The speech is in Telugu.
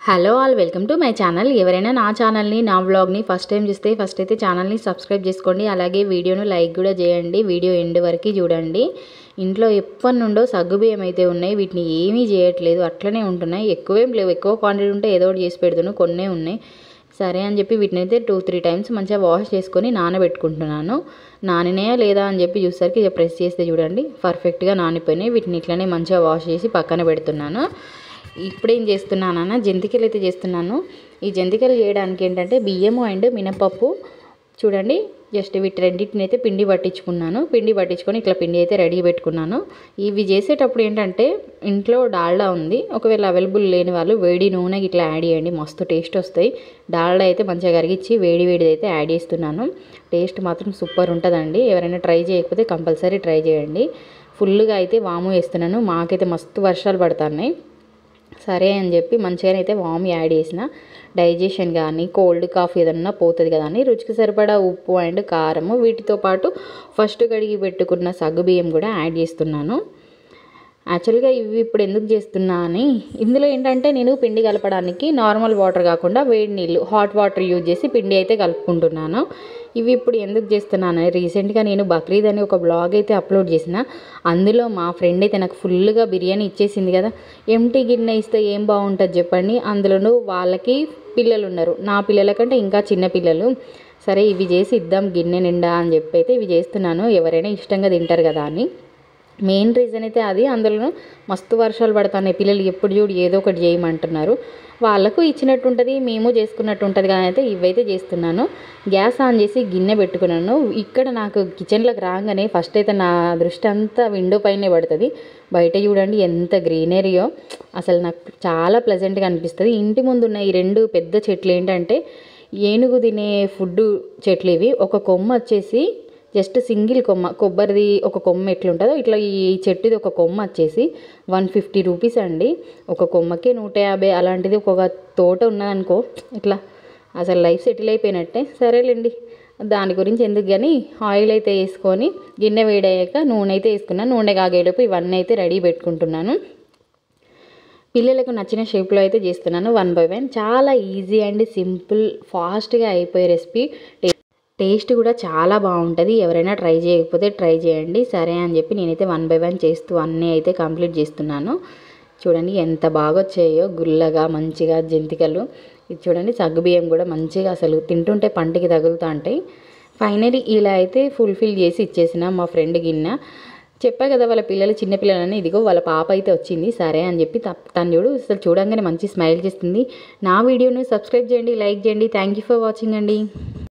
hello all welcome to my channel ఎవరైనా నా ఛానల్ని నా వ్లాగ్ని ఫస్ట్ టైం చూస్తే ఫస్ట్ అయితే ఛానల్ని సబ్స్క్రైబ్ చేసుకోండి అలాగే వీడియోను లైక్ కూడా చేయండి వీడియో ఎండ్ వరకు చూడండి ఇంట్లో ఎప్పటి నుండో సగ్గుబియ్యం అయితే ఉన్నాయి వీటిని ఏమీ చేయట్లేదు అట్లనే ఉంటున్నాయి ఎక్కువేం లేవు ఎక్కువ క్వాంటిటీ ఉంటే ఏదో ఒకటి చేసి పెడుతున్నాను కొన్నే ఉన్నాయి సరే అని చెప్పి వీటిని అయితే టూ త్రీ టైమ్స్ మంచిగా వాష్ చేసుకొని నానబెట్టుకుంటున్నాను నానినాయా లేదా అని చెప్పి చూసరికి ఇక ప్రెస్ చేస్తే చూడండి పర్ఫెక్ట్గా నానిపోయినాయి వీటిని ఇట్లనే మంచిగా వాష్ చేసి పక్కన పెడుతున్నాను ఇప్పుడేం చేస్తున్నానన్న జంతికలు అయితే చేస్తున్నాను ఈ జంతికలు చేయడానికి ఏంటంటే బియ్యము అండ్ మినపప్పు చూడండి జస్ట్ వీటి రెండింటిని అయితే పిండి పట్టించుకున్నాను పిండి పట్టించుకొని ఇట్లా పిండి అయితే రెడీ పెట్టుకున్నాను ఇవి చేసేటప్పుడు ఏంటంటే ఇంట్లో డాల్డా ఉంది ఒకవేళ అవైలబుల్ లేని వాళ్ళు వేడి నూనె ఇట్లా యాడ్ చేయండి మస్తు టేస్ట్ వస్తాయి డాల్డా అయితే మంచిగా కరిగించి వేడి వేడిది అయితే యాడ్ చేస్తున్నాను టేస్ట్ మాత్రం సూపర్ ఉంటుందండి ఎవరైనా ట్రై చేయకపోతే కంపల్సరీ ట్రై చేయండి ఫుల్గా అయితే వాము వేస్తున్నాను మాకైతే మస్తు వర్షాలు పడుతున్నాయి సరే అని చెప్పి మంచిగా అయితే వామ్ యాడ్ చేసిన డైజెషన్ కానీ కోల్డ్ కాఫ్ ఏదన్నా పోతుంది కదా అని రుచికి సరిపడా ఉప్పు అండ్ కారము వీటితో పాటు ఫస్ట్ కడిగి పెట్టుకున్న సగ్గుబియ్యం కూడా యాడ్ చేస్తున్నాను యాక్చువల్గా ఇవి ఇప్పుడు ఎందుకు చేస్తున్నా అని ఇందులో ఏంటంటే నేను పిండి కలపడానికి నార్మల్ వాటర్ కాకుండా వేడి నీళ్ళు హాట్ వాటర్ యూజ్ చేసి పిండి అయితే కలుపుకుంటున్నాను ఇవి ఇప్పుడు ఎందుకు చేస్తున్నాను రీసెంట్గా నేను బక్రీద్ అని ఒక బ్లాగ్ అయితే అప్లోడ్ చేసిన అందులో మా ఫ్రెండ్ అయితే నాకు ఫుల్గా బిర్యానీ ఇచ్చేసింది కదా ఎంటీ గిన్నె ఇస్తే ఏం బాగుంటుంది చెప్పండి అందులోనూ వాళ్ళకి పిల్లలు ఉన్నారు నా పిల్లల కంటే ఇంకా చిన్న పిల్లలు సరే ఇవి చేసి ఇద్దాం గిన్నె నిండా అని చెప్పి అయితే ఇవి చేస్తున్నాను ఎవరైనా ఇష్టంగా తింటారు కదా అని మెయిన్ రీజన్ అయితే అది అందులో మస్తు వర్షాలు పడుతున్నాయి పిల్లలు ఎప్పుడు చూడు ఏదో ఒకటి చేయమంటున్నారు వాళ్ళకు ఇచ్చినట్టు ఉంటుంది మేము చేసుకున్నట్టు ఉంటుంది కానీ అయితే ఇవైతే చేస్తున్నాను గ్యాస్ ఆన్ చేసి గిన్నె పెట్టుకున్నాను ఇక్కడ నాకు కిచెన్లోకి రాగానే ఫస్ట్ అయితే నా దృష్టి అంతా విండో పైనే పడుతుంది బయట చూడండి ఎంత గ్రీనరీయో అసలు నాకు చాలా ప్లెజెంట్గా అనిపిస్తుంది ఇంటి ముందు ఉన్న ఈ రెండు పెద్ద చెట్లు ఏంటంటే ఏనుగు తినే ఫుడ్ చెట్లు ఇవి ఒక కొమ్మ వచ్చేసి జస్ట్ సింగిల్ కొమ్మ కొబ్బరిది ఒక కొమ్మ ఎట్లుంటుందో ఇట్లా ఈ చెట్టుది ఒక కొమ్మ వచ్చేసి వన్ ఫిఫ్టీ రూపీస్ అండి ఒక కొమ్మకే నూట యాభై అలాంటిది ఒక తోట ఉన్నదనుకో ఇట్లా అసలు లైఫ్ సెటిల్ అయిపోయినట్టే సరేలేండి దాని గురించి ఎందుకు కానీ ఆయిల్ అయితే వేసుకొని గిన్నె వేడయ్యాక నూనె అయితే వేసుకున్నాను నూనె కాగేలోపు ఇవన్నీ అయితే రెడీ పెట్టుకుంటున్నాను పిల్లలకు నచ్చిన షేప్లో అయితే చేస్తున్నాను వన్ బై వన్ చాలా ఈజీ అండ్ సింపుల్ ఫాస్ట్గా అయిపోయే రెసిపీ టేస్ట్ కూడా చాలా బాగుంటుంది ఎవరైనా ట్రై చేయకపోతే ట్రై చేయండి సరే అని చెప్పి నేనైతే వన్ బై వన్ చేస్తూ అన్నీ అయితే కంప్లీట్ చేస్తున్నాను చూడండి ఎంత బాగా వచ్చాయో గుల్లగా మంచిగా జంతికలు ఇది చూడండి సగ్గుబియ్యం కూడా మంచిగా అసలు తింటుంటే పంటికి తగులుతూ ఉంటాయి ఫైనలీ ఇలా అయితే ఫుల్ఫిల్ చేసి ఇచ్చేసిన మా ఫ్రెండ్ గిన్నె చెప్పా కదా వాళ్ళ పిల్లలు చిన్న పిల్లలని ఇదిగో వాళ్ళ పాప అయితే వచ్చింది సరే అని చెప్పి తను చూడు అసలు చూడంగానే మంచి స్మైల్ చేస్తుంది నా వీడియోను సబ్స్క్రైబ్ చేయండి లైక్ చేయండి థ్యాంక్ యూ ఫర్ వాచింగ్ అండి